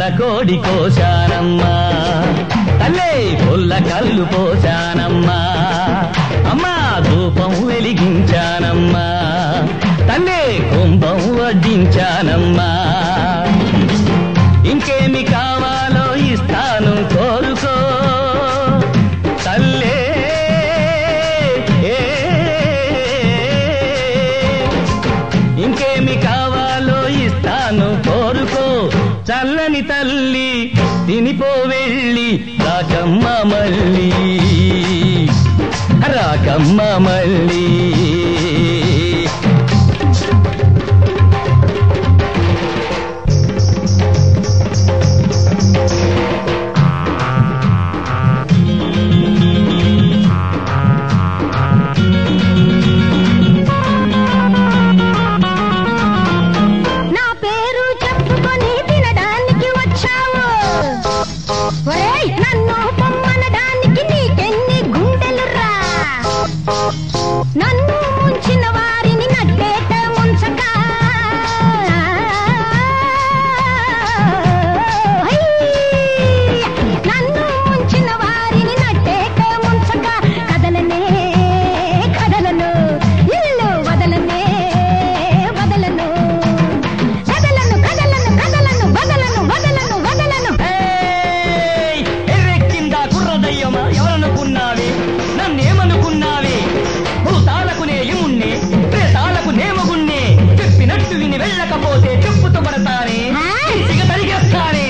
కోడి కోశానమ్మా తల్లే పుల్ల కళ్ళు పోశానమ్మా అమ్మా ధూపం వెలిగించానమ్మా తల్లే కుంభం వడ్డించానమ్మా ఇంకేమి కావాలో ఇస్తాను కోరుకో తల్లే ఏ, ఇంకేమి కావాలో ఇస్తాను కోరుకో చల్లని తల్లి తినిపో వెళ్ళి రాకమ్మ మళ్ళీ రాకమ్మ మళ్ళీ నా పేరు చెప్పుకొని తినడానికి వచ్చావు ఒరేయ్ నన్ను పొమ్మనడానికి నీకెన్ని గుండెలురా నన్ను ముంచిన వారిని నట్టేట ముంచక హై! నన్ను ముంచిన వారిని నట్టేట ముంచక కదలనే కదలను ఇల్లు వదలనే వదలను కదలను కదలను కదలను వదలను వదలను వదలను ఏయ్! ఎర్రెక్కిందా కుర్రదయ్యమా ఎవరనుకున్నావే నన్నేమనుకున్నావే భూతాలకు నేముణ్ణి ప్రేతాలకు నేమగుణ్ణి చెప్పినట్టు విని వెళ్ళకపోతే చెప్పుతో పడతానే ఆ? సిగ తరిగేస్తానే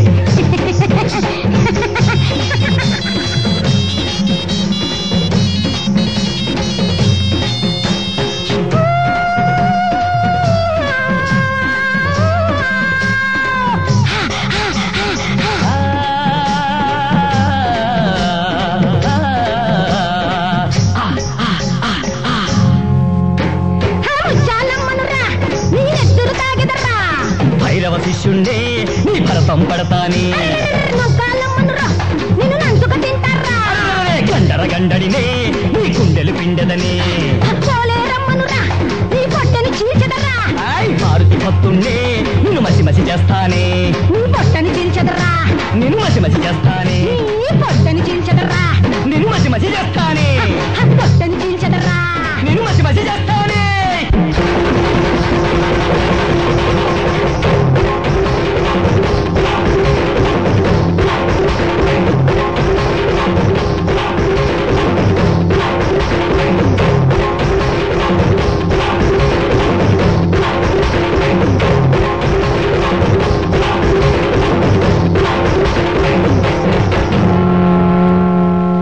ముచ్చాలమ్మనురా నీ నెత్తురు తాగెదరా భైరవ శిష్యుండే నీ భరతం పడతానే నొక్కాలమ్మనురా నిన్ను నంచుక తింటారా అల్లరే గండర గండడినే నీ గుండెలు పిండదనే పోలేరమ్మనురా నీ పొట్టని చీల్చెదరా ఆయ్ మారుతి భక్తుండే నిన్ను మసి మసి చేస్తానే నీ పొట్టని చీల్చెదరా నిన్ను మసి మసి చేస్తానే